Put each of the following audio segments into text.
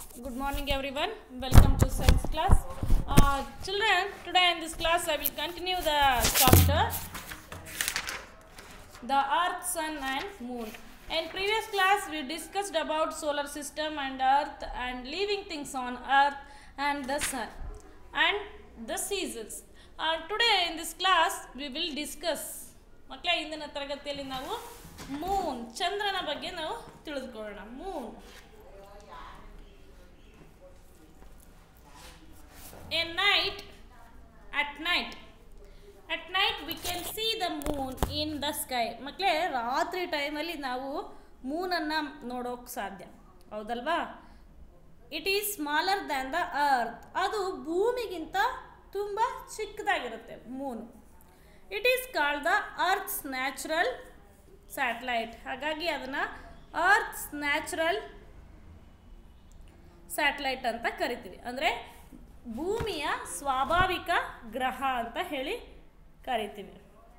Good morning, everyone. Welcome to science class. Uh, children, today in this class I will continue the chapter the Earth, Sun, and Moon. In previous class, we discussed about solar system and Earth and living things on Earth and the Sun and the seasons. Uh, today in this class, we will discuss ಮಕ್ಕಳ ಇಂದಿನ ತರಗತಿಯಲ್ಲಿ ನಾವು Moon ಚಂದ್ರನ ಬಗ್ಗೆ ನಾವು ತಿಳಿದುಕೊಳ್ಳೋಣ moon a night at night at night we can see the moon in the sky ಮಕ್ಕಳೇ ರಾತ್ರಿ ಟೈಮಲ್ಲಿ ನಾವು ಮೂನನ್ನು ನೋಡೋಕೆ ಸಾಧ್ಯ ಹೌದಲ್ವಾ it is smaller than the earth ಅದು ಭೂಮಿಗಿಂತ ತುಂಬ ಚಿಕ್ಕದಾಗಿರುತ್ತೆ moon it is called the earth's natural satellite ಹಾಗಾಗಿ ಅದನ್ನು ಅರ್ತ್ಸ್ ನ್ಯಾಚುರಲ್ ಸ್ಯಾಟಲೈಟ್ ಅಂತ ಕರಿತೀವಿ ಅಂದರೆ ಭೂಮಿಯ ಸ್ವಾಭಾವಿಕ ಗ್ರಹ ಅಂತ ಹೇಳಿ ಕರಿತೀವಿ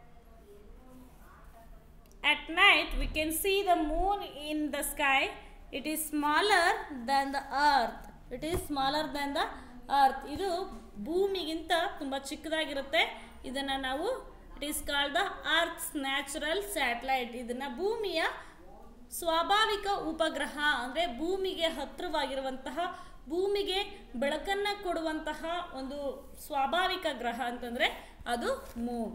At night, we can see the moon in the sky. It is smaller than the earth. It is smaller than the earth. ಇದು ಭೂಮಿಗಿಂತ ತುಂಬ ಚಿಕ್ಕದಾಗಿರುತ್ತೆ ಇದನ್ನು ನಾವು it is called the earth's natural satellite ಇದನ್ನು ಭೂಮಿಯ ಸ್ವಾಭಾವಿಕ ಉಪಗ್ರಹ ಅಂದರೆ ಭೂಮಿಗೆ ಹತ್ತಿರವಾಗಿರುವಂತಹ ಭೂಮಿಗೆ ಬೆಳಕನ್ನು ಕೊಡುವಂತಹ ಒಂದು ಸ್ವಾಭಾವಿಕ ಗ್ರಹ ಅಂತಂದರೆ ಅದು moon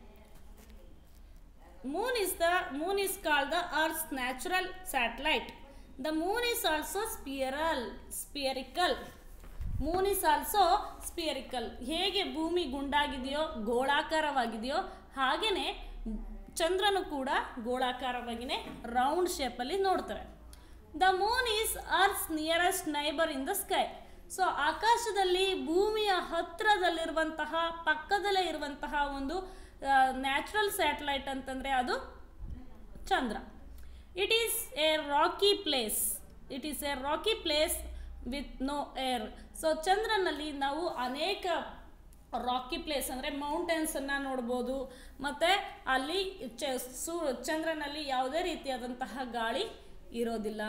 moon is the moon is called the earth's natural satellite the moon is also spiral spherical moon is also spherical ಹೇಗೆ ಭೂಮಿ ಗುಂಡಾಗಿದೆಯೋ ಗೋಳಾಕಾರವಾಗಿದೆಯೋ ಹಾಗೆಯೇ ಚಂದ್ರನು ಕೂಡ ಗೋಳಾಕಾರವಾಗಿಯೇ ರೌಂಡ್ ಶೇಪಲ್ಲಿ ನೋಡ್ತಾರೆ the moon is earth's nearest neighbour in the sky so ಆಕಾಶದಲ್ಲಿ ಭೂಮಿಯ ಹತ್ತಿರದಲ್ಲಿರುವಂತಹ ಪಕ್ಕದಲ್ಲೇ ಇರುವಂತಹ ಒಂದು ನ್ಯಾಚುರಲ್ ಸ್ಯಾಟಲೈಟ್ ಅಂತಂದರೆ ಅದು ಚಂದ್ರ it is a rocky place it is a rocky place with no air so ಚಂದ್ರನಲ್ಲಿ ನಾವು ಅನೇಕ ರಾಕಿ ಪ್ಲೇಸ್ ಅಂದರೆ ಮೌಂಟೇನ್ಸನ್ನು ನೋಡ್ಬೋದು ಮತ್ತು ಅಲ್ಲಿ ಚ ಸೂ ಚಂದ್ರನಲ್ಲಿ ಯಾವುದೇ ರೀತಿಯಾದಂತಹ ಗಾಳಿ ಇರೋದಿಲ್ಲ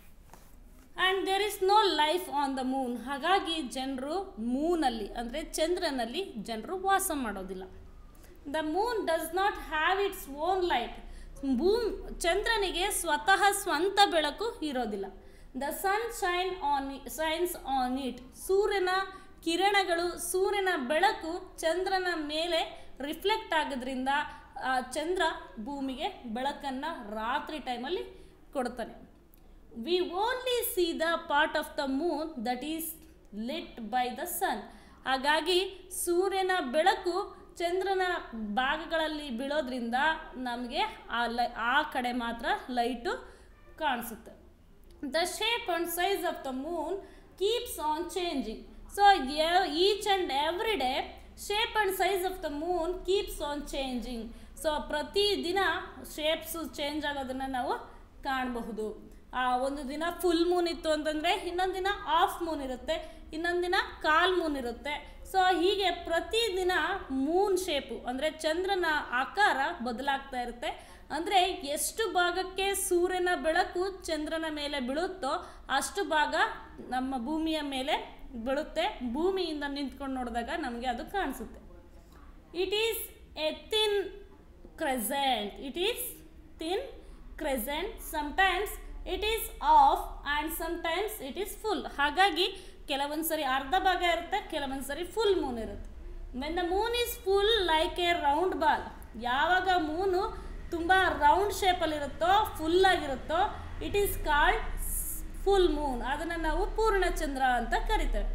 and there is no life on the moon ಹಾಗಾಗಿ ಜನರು ಮೂನಲ್ಲಿ ಅಂದರೆ ಚಂದ್ರನಲ್ಲಿ ಜನರು ವಾಸ ಮಾಡೋದಿಲ್ಲ the moon does not have its own light ಭೂಮ್ ಚಂದ್ರನಿಗೆ ಸ್ವತಃ ಸ್ವಂತ ಬೆಳಕು ಇರೋದಿಲ್ಲ the sun shine on shines on it ಸೂರ್ಯನ ಕಿರಣಗಳು ಸೂರ್ಯನ ಬೆಳಕು ಚಂದ್ರನ ಮೇಲೆ ರಿಫ್ಲೆಕ್ಟ್ ಆಗೋದ್ರಿಂದ ಆ ಚಂದ್ರ ಭೂಮಿಗೆ ಬೆಳಕನ್ನು ರಾತ್ರಿ ಟೈಮಲ್ಲಿ ಕೊಡ್ತಾನೆ we only see the part of the moon that is lit by the sun ಹಾಗಾಗಿ ಸೂರ್ಯನ ಬೆಳಕು ಚಂದ್ರನ ಭಾಗಗಳಲ್ಲಿ ಬೀಳೋದ್ರಿಂದ ನಮಗೆ ಆ ಲೈ ಆ ಕಡೆ ಮಾತ್ರ ಲೈಟು ಕಾಣಿಸುತ್ತೆ the shape and size of the moon keeps on changing so each and every day shape and size of the moon keeps on changing so ಪ್ರತಿದಿನ ಶೇಪ್ಸು ಚೇಂಜ್ ಆಗೋದನ್ನು ನಾವು ಕಾಣಬಹುದು ಆ ಒಂದು ದಿನ ಫುಲ್ ಮೂನ್ ಇತ್ತು ಅಂತಂದರೆ ಇನ್ನೊಂದು ದಿನ ಆಫ್ ಮೂನ್ ಇರುತ್ತೆ ಇನ್ನೊಂದು ದಿನ ಕಾಲ್ ಮೂನ್ ಇರುತ್ತೆ ಸೊ ಹೀಗೆ ಪ್ರತಿದಿನ ಮೂನ್ ಶೇಪು ಅಂದರೆ ಚಂದ್ರನ ಆಕಾರ ಬದಲಾಗ್ತಾ ಇರುತ್ತೆ ಅಂದರೆ ಎಷ್ಟು ಭಾಗಕ್ಕೆ ಸೂರ್ಯನ ಬೆಳಕು ಚಂದ್ರನ ಮೇಲೆ ಬೀಳುತ್ತೋ ಅಷ್ಟು ಭಾಗ ನಮ್ಮ ಭೂಮಿಯ ಮೇಲೆ ಬೀಳುತ್ತೆ ಭೂಮಿಯಿಂದ ನಿಂತ್ಕೊಂಡು ನೋಡಿದಾಗ ನಮಗೆ ಅದು ಕಾಣಿಸುತ್ತೆ it is a thin crescent it is thin crescent sometimes it is half and sometimes it is full ಹಾಗಾಗಿ ಕೆಲವೊಂದು ಸರಿ ಅರ್ಧ ಭಾಗ ಇರುತ್ತೆ ಕೆಲವೊಂದು ಸರಿ ಫುಲ್ ಮೂನ್ ಇರುತ್ತೆ when the moon is full like a round ball ಯಾವಾಗ ಮೂನು ತುಂಬ ರೌಂಡ್ ಶೇಪಲ್ಲಿರುತ್ತೋ ಫುಲ್ಲಾಗಿರುತ್ತೋ it is called full moon ಅದನ್ನು ನಾವು ಪೂರ್ಣಚಂದ್ರ ಅಂತ ಕರಿತೇವೆ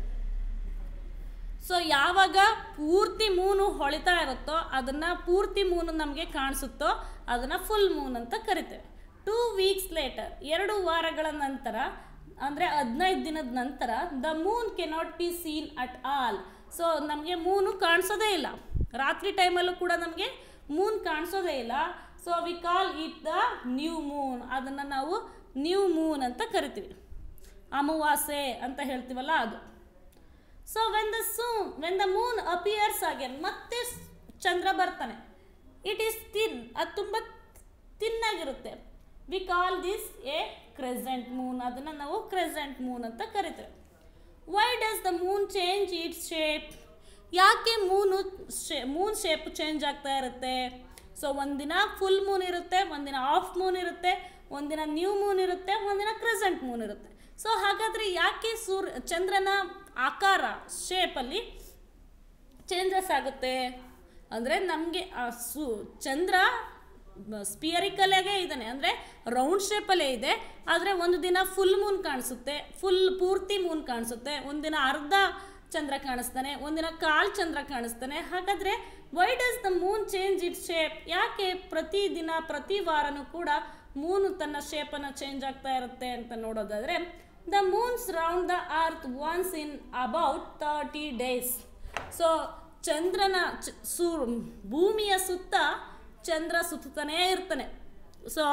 ಸೊ ಯಾವಾಗ ಪೂರ್ತಿ ಮೂನು ಹೊಳಿತಾ ಇರುತ್ತೋ ಅದನ್ನು ಪೂರ್ತಿ ಮೂನು ನಮಗೆ ಕಾಣಿಸುತ್ತೋ ಅದನ್ನು ಫುಲ್ ಮೂನ್ ಅಂತ ಕರಿತೇವೆ ಟೂ ವೀಕ್ಸ್ ಲೇಟರ್ ಎರಡು ವಾರಗಳ ನಂತರ ಅಂದರೆ ಹದಿನೈದು ದಿನದ ನಂತರ the moon cannot be seen at all so ನಮಗೆ ಮೂನು ಕಾಣಿಸೋದೇ ಇಲ್ಲ ರಾತ್ರಿ ಟೈಮಲ್ಲೂ ಕೂಡ ನಮಗೆ ಮೂನ್ ಕಾಣಿಸೋದೇ ಇಲ್ಲ so we call it the new moon ಅದನ್ನು ನಾವು ನ್ಯೂ ಮೂನ್ ಅಂತ ಕರಿತೀವಿ ಅಮಾವಾಸ್ಯೆ ಅಂತ ಹೇಳ್ತೀವಲ್ಲ ಅದು ಸೊ ವೆನ್ ದ ಸೂ when the moon appears again ಮತ್ತೆ ಚಂದ್ರ ಬರ್ತಾನೆ ಇಟ್ ಈಸ್ ತಿನ್ ಅದು ತುಂಬ ತಿನ್ನಾಗಿರುತ್ತೆ we call this a crescent moon ಅದನ್ನು ನಾವು ಕ್ರೆಸೆಂಟ್ ಮೂನ್ ಅಂತ ಕರಿತೇವೆ why does the moon change its shape ಯಾಕೆ ಮೂನು ಶೇ ಮೂನ್ ಶೇಪ್ ಚೇಂಜ್ ಆಗ್ತಾ ಇರುತ್ತೆ ಸೊ ಒಂದಿನ ಫುಲ್ ಮೂನ್ ಇರುತ್ತೆ ಒಂದಿನ ಆಫ್ ಮೂನ್ ಇರುತ್ತೆ ಒಂದಿನ ನ್ಯೂ ಮೂನ್ ಇರುತ್ತೆ ಒಂದಿನ ಕ್ರೆಸೆಂಟ್ ಮೂನ್ ಇರುತ್ತೆ ಸೊ ಹಾಗಾದರೆ ಯಾಕೆ ಸೂರ್ ಚಂದ್ರನ ಆಕಾರ ಶೇಪಲ್ಲಿ ಚೇಂಜಸ್ ಆಗುತ್ತೆ ಅಂದರೆ ನಮಗೆ ಸು ಚಂದ್ರ ಸ್ಪಿಯರಿಕಲಾಗೇ ಇದ್ದಾನೆ ಅಂದರೆ ರೌಂಡ್ ಶೇಪಲ್ಲೇ ಇದೆ ಆದರೆ ಒಂದು ದಿನ ಫುಲ್ ಮೂನ್ ಕಾಣಿಸುತ್ತೆ ಫುಲ್ ಪೂರ್ತಿ ಮೂನ್ ಕಾಣಿಸುತ್ತೆ ಒಂದಿನ ಅರ್ಧ ಚಂದ್ರ ಕಾಣಿಸ್ತಾನೆ ಒಂದಿನ ಕಾಲ್ ಚಂದ್ರ ಕಾಣಿಸ್ತಾನೆ ಹಾಗಾದರೆ why does the moon change it shape ಯಾಕೆ ಪ್ರತಿ ದಿನ ಪ್ರತಿ ವಾರನೂ ಕೂಡ ಮೂನು ತನ್ನ ಶೇಪನ್ನು ಚೇಂಜ್ ಆಗ್ತಾ ಇರುತ್ತೆ ಅಂತ ನೋಡೋದಾದರೆ the moon's round the earth once in about thirty days so ಚಂದ್ರನ ಚ- ಸೂ ಭೂಮಿಯ ಸುತ್ತ ಚಂದ್ರ ಸುತ್ತಾನೇ ಇರ್ತಾನೆ ಸೊ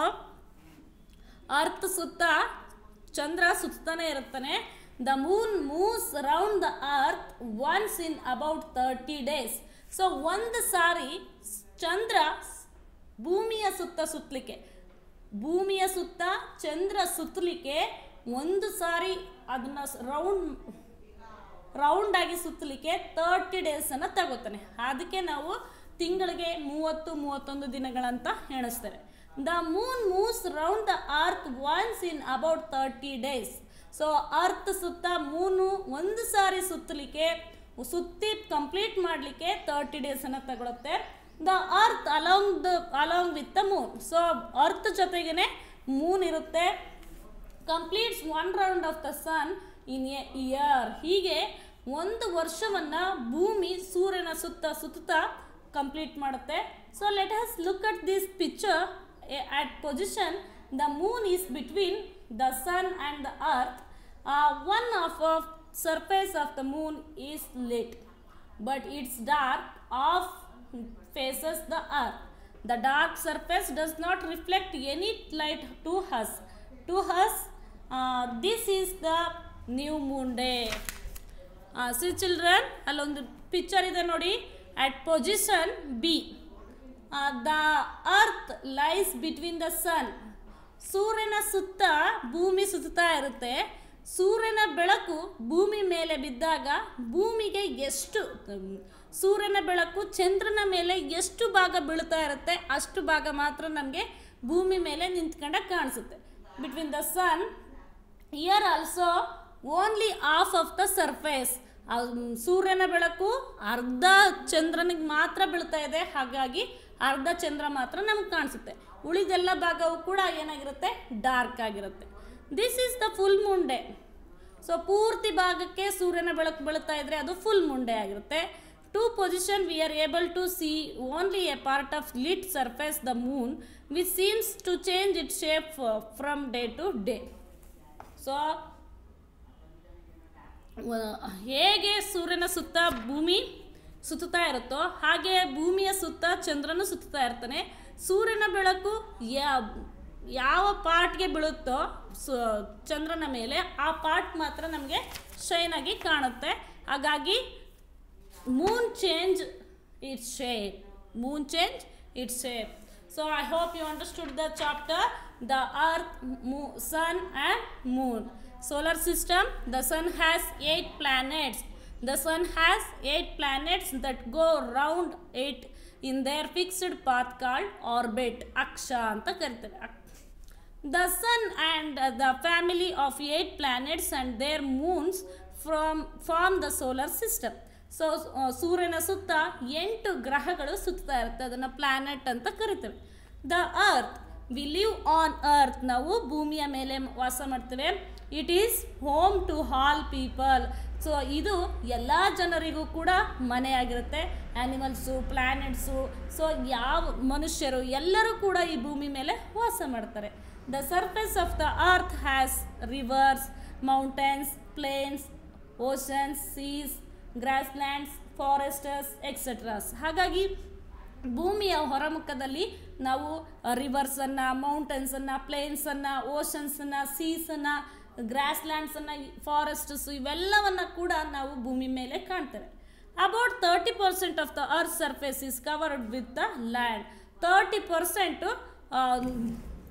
ಅರ್ತ್ ಸುತ್ತ ಚಂದ್ರ ಸುತ್ತಾನೆ ಇರುತ್ತಾನೆ the moon moves round the earth once in about thirty days so ಒಂದು ಸಾರಿ ಚಂದ್ರ ಭೂಮಿಯ ಸುತ್ತ ಸುತ್ತಲಿಕ್ಕೆ ಭೂಮಿಯ ಸುತ್ತ ಚಂದ್ರ ಸುತ್ತಲಿಕ್ಕೆ ಒಂದು ಸಾರಿ ಅದನ್ನ ರೌಂಡ್ ರೌಂಡ್ ಆಗಿ ಸುತ್ತಲಿಕ್ಕೆ ತರ್ಟಿ ಡೇಸನ್ನು ತಗೋತಾನೆ ಅದಕ್ಕೆ ನಾವು ತಿಂಗಳಿಗೆ ಮೂವತ್ತು ಮೂವತ್ತೊಂದು ದಿನಗಳಂತ ಎಣಿಸ್ತೇವೆ the moon moves round the earth once in about thirty days so earth ಸುತ್ತ ಮೂನು ಒಂದು ಸಾರಿ ಸುತ್ತಲಿಕ್ಕೆ ಸುತ್ತಿ ಕಂಪ್ಲೀಟ್ ಮಾಡಲಿಕ್ಕೆ ತರ್ಟಿ ಡೇಸನ್ನು ತಗೊಳುತ್ತೆ the earth along the along with the moon so earth ಜೊತೆಗೇನೆ ಮೂನ್ ಇರುತ್ತೆ completes one round of the sun in a year ಹೀಗೆ ಒಂದು ವರ್ಷವನ್ನು ಭೂಮಿ ಸೂರ್ಯನ ಸುತ್ತ ಸುತ್ತಾ ಕಂಪ್ಲೀಟ್ ಮಾಡುತ್ತೆ so let us look at this picture at position the moon is between the sun and the earth uh, one of the surface of the moon is lit but its dark off faces the earth the dark surface does not reflect any light to us to us uh, this is the new moon day see children ಅಲ್ಲೊಂದು picture ಇದೆ ನೋಡಿ at position B the earth lies between the sun ಸೂರ್ಯನ ಸುತ್ತ ಭೂಮಿ ಸುತ್ತಾ ಇರುತ್ತೆ ಸೂರ್ಯನ ಬೆಳಕು ಭೂಮಿ ಮೇಲೆ ಬಿದ್ದಾಗ ಭೂಮಿಗೆ ಎಷ್ಟು ಮ್, ಸೂರ್ಯನ ಬೆಳಕು ಚಂದ್ರನ ಮೇಲೆ ಎಷ್ಟು ಭಾಗ ಬೀಳ್ತಾ ಇರುತ್ತೆ ಅಷ್ಟು ಭಾಗ ಮಾತ್ರ ನಮಗೆ ಭೂಮಿ ಮೇಲೆ ನಿಂತ್ಕೊಂಡ ಕಾಣಿಸುತ್ತೆ between the sun year also only half half the surface ಸೂರ್ಯನ ಬೆಳಕು ಅರ್ಧ ಚಂದ್ರನಿಗೆ ಮಾತ್ರ ಬೀಳ್ತಾ ಇದೆ ಹಾಗಾಗಿ ಅರ್ಧ ಚಂದ್ರ ಮಾತ್ರ ನಮ್ಗೆ ಕಾಣಿಸುತ್ತೆ ಉಳಿದೆಲ್ಲ ಭಾಗವು ಕೂಡ ಏನಾಗಿರುತ್ತೆ ಡಾರ್ಕ್ ಆಗಿರುತ್ತೆ this is the full moon day so ಪೂರ್ತಿ ಭಾಗಕ್ಕೆ ಸೂರ್ಯನ ಬೆಳಕು ಬೀಳ್ತಾ ಇದ್ರೆ ಅದು ಫುಲ್ ಮುಂಡೆ ಆಗಿರುತ್ತೆ to position we are able to see only a part of lit surface the moon which seems to change it shape from day to day so ಹೇಗೆ ಸೂರ್ಯನ ಸುತ್ತ ಭೂಮಿ ಸುತ್ತುತ್ತಾ ಇರುತ್ತೋ ಹಾಗೆ ಭೂಮಿಯ ಸುತ್ತ ಚಂದ್ರನು ಸುತ್ತುತ್ತಾ ಇರ್ತಾನೆ ಸೂರ್ಯನ ಬೆಳಕು ಯಾ- ಯಾವ ಪಾರ್ಟ್ಗೆ ಬೀಳುತ್ತೋ ಸು ಚಂದ್ರನ ಮೇಲೆ ಆ ಪಾರ್ಟ್ ಮಾತ್ರ ನಮಗೆ ಶೈನ್ ಆಗಿ ಕಾಣುತ್ತೆ ಹಾಗಾಗಿ moon change its shape moon change its shape so i hope you understood the chapter the earth mo- sun and moon solar system the sun has eight planets the sun has eight planets that go round it in their fixed path called orbit aksha ಅಂತ ಕರಿತಾರೆ ಅಕ್- the sun and uh, the family of eight planets and their moons from form the solar system so ಸೂರ್ಯನ ಸುತ್ತ ಎಂಟು ಗ್ರಹಗಳು ಸುತ್ತಾ ಇರುತ್ತೆ ಅದನ್ನು ಪ್ಲಾನೆಟ್ ಅಂತ ಕರಿತೇವೆ the earth we live on earth ನಾವು ಭೂಮಿಯ ಮೇಲೆ ವಾಸ ಮಾಡ್ತೇವೆ it is home to all people so ಇದು ಎಲ್ಲ ಜನರಿಗೂ ಕೂಡ ಮನೆಯಾಗಿರುತ್ತೆ ಆ್ಯನಿಮಲ್ಸು ಪ್ಲ್ಯಾನೆಟ್ಸು ಸೊ ಯಾವ ಮನುಷ್ಯರು ಎಲ್ಲರೂ ಕೂಡ ಈ ಭೂಮಿ ಮೇಲೆ ವಾಸ ಮಾಡ್ತಾರೆ the surface of the earth has rivers mountains plains oceans seas grasslands foresters etceteras ಹಾಗಾಗಿ ಭೂಮಿಯ ಹೊರಮುಖದಲ್ಲಿ ನಾವು ರಿವರ್ಸನ್ನು ಮೌಂಟೇನ್ಸನ್ನು ಪ್ಲೇನ್ಸನ್ನು ಓಷನ್ಸನ್ನು ಸೀಸನ್ನು ಗ್ರಾಸ್ಲ್ಯಾಂಡ್ಸನ್ನು ಫಾರೆಸ್ಟಸ್ ಇವೆಲ್ಲವನ್ನು ಕೂಡ ನಾವು ಭೂಮಿ ಮೇಲೆ ಕಾಣ್ತೇವೆ about thirty percent of the earth surface is covered with the land thirty percent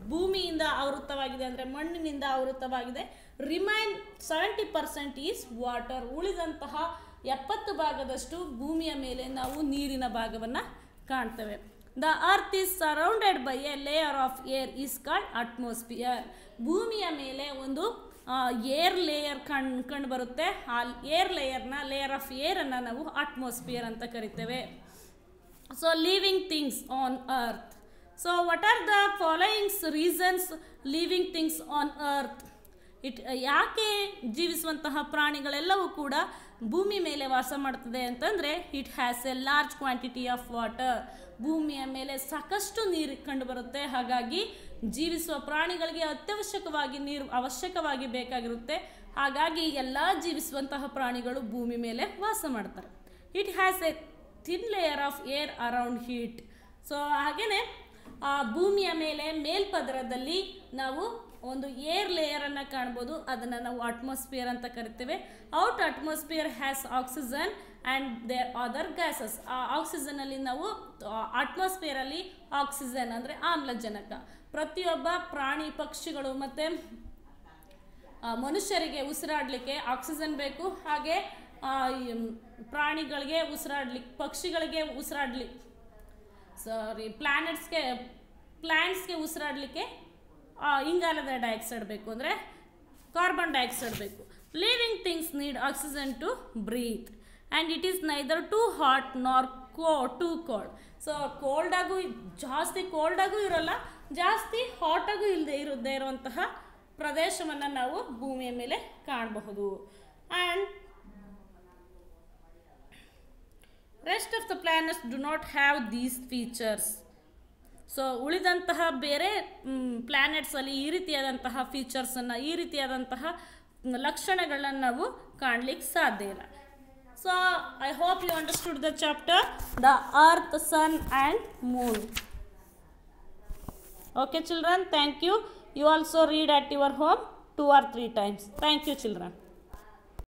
ಭೂಮಿಯಿಂದ ಆವೃತವಾಗಿದೆ ಅಂದರೆ ಮಣ್ಣಿನಿಂದ ಆವೃತವಾಗಿದೆ remain seventy percent is water ಉಳಿದಂತಹ ಎಪ್ಪತ್ತು ಭಾಗದಷ್ಟು ಭೂಮಿಯ ಮೇಲೆ ನಾವು ನೀರಿನ ಭಾಗವನ್ನು ಕಾಣ್ತೇವೆ the earth is surrounded by a layer of air is called atmosphere ಭೂಮಿಯ ಮೇಲೆ ಒಂದು ಏರ್ ಲೇಯರ್ ಕಣ್ ಕಂಡು ಬರುತ್ತೆ ಆ ಏರ್ ಲೇಯರ್ನ ಲೇಯರ್ ಆಫ್ ಏರನ್ನು ನಾವು ಅಟ್ಮಾಸ್ಫಿಯರ್ ಅಂತ ಕರಿತೇವೆ so living things on earth so what are the followings reasons living things on earth it ಯಾಕೆ ಜೀವಿಸುವಂತಹ ಪ್ರಾಣಿಗಳೆಲ್ಲವೂ ಕೂಡ ಭೂಮಿ ಮೇಲೆ ವಾಸ ಮಾಡ್ತದೆ ಅಂತಂದರೆ it has a large quantity of water ಭೂಮಿಯ ಮೇಲೆ ಸಾಕಷ್ಟು ನೀರು ಕಂಡುಬರುತ್ತೆ ಹಾಗಾಗಿ ಜೀವಿಸುವ ಪ್ರಾಣಿಗಳಿಗೆ ಅತ್ಯವಶ್ಯಕವಾಗಿ ನೀರು ಅವಶ್ಯಕವಾಗಿ ಬೇಕಾಗಿರುತ್ತೆ ಹಾಗಾಗಿ ಎಲ್ಲ ಜೀವಿಸುವಂತಹ ಪ್ರಾಣಿಗಳು ಭೂಮಿ ಮೇಲೆ ವಾಸ ಮಾಡ್ತಾರೆ it has a thin layer of air around heat so ಹಾಗೆಯೇ ಆ ಭೂಮಿಯ ಮೇಲೆ ಮೇಲ್ಪದರದಲ್ಲಿ ನಾವು ಒಂದು ಏರ್ ಲೇಯರನ್ನು ಕಾಣ್ಬೋದು ಅದನ್ನು ನಾವು ಅಟ್ಮಾಸ್ಫಿಯರ್ ಅಂತ ಕರಿತೇವೆ our atmosphere has oxygen and there other gases ಆ ಆಕ್ಸಿಜನಲ್ಲಿ ನಾವು ಅಟ್ಮಾಸ್ಫಿಯರಲ್ಲಿ ಆಕ್ಸಿಜನ್ ಅಂದರೆ ಆಮ್ಲಜನಕ ಪ್ರತಿಯೊಬ್ಬ ಪ್ರಾಣಿ ಪಕ್ಷಿಗಳು ಮತ್ತು ಮನುಷ್ಯರಿಗೆ ಉಸಿರಾಡಲಿಕ್ಕೆ ಆಕ್ಸಿಜನ್ ಬೇಕು ಹಾಗೆ ಪ್ರಾಣಿಗಳಿಗೆ ಉಸಿರಾಡ್ಲಿಕ್ಕೆ ಪಕ್ಷಿಗಳಿಗೆ ಉಸಿರಾಡ್ಲಿ ಸಾರಿ ಪ್ಲ್ಯಾನೆಟ್ಸ್ಗೆ ಪ್ಲ್ಯಾಂಟ್ಸ್ಗೆ ಉಸಿರಾಡಲಿಕ್ಕೆ ಇಂಗಾಲದ ಡೈಆಕ್ಸೈಡ್ ಬೇಕು ಅಂದರೆ ಕಾರ್ಬನ್ ಡೈಆಕ್ಸೈಡ್ ಬೇಕು living things need oxygen to breathe and it is neither too hot nor ಕೋ ಟು ಕೋಲ್ಡ್ ಸೊ ಕೋಲ್ಡಾಗೂ ಜಾಸ್ತಿ ಕೋಲ್ಡಾಗೂ ಇರೋಲ್ಲ ಜಾಸ್ತಿ ಹಾಟಾಗೂ ಇಲ್ಲದೆ ಇರದೇ ಇರುವಂತಹ ಪ್ರದೇಶವನ್ನು ನಾವು ಭೂಮಿಯ ಮೇಲೆ ಕಾಣಬಹುದು and rest of the planets do not have these features so ಉಳಿದಂತಹ ಬೇರೆ ಪ್ಲ್ಯಾನೆಟ್ಸಲ್ಲಿ ಈ ರೀತಿಯಾದಂತಹ ಫೀಚರ್ಸನ್ನು ಈ ರೀತಿಯಾದಂತಹ ಲಕ್ಷಣಗಳನ್ನು ನಾವು ಕಾಣಲಿಕ್ಕೆ ಸಾಧ್ಯ ಇಲ್ಲ so I hope you understood the chapter the earth sun and moon okay children thank you you also read at your home two or three times thank you children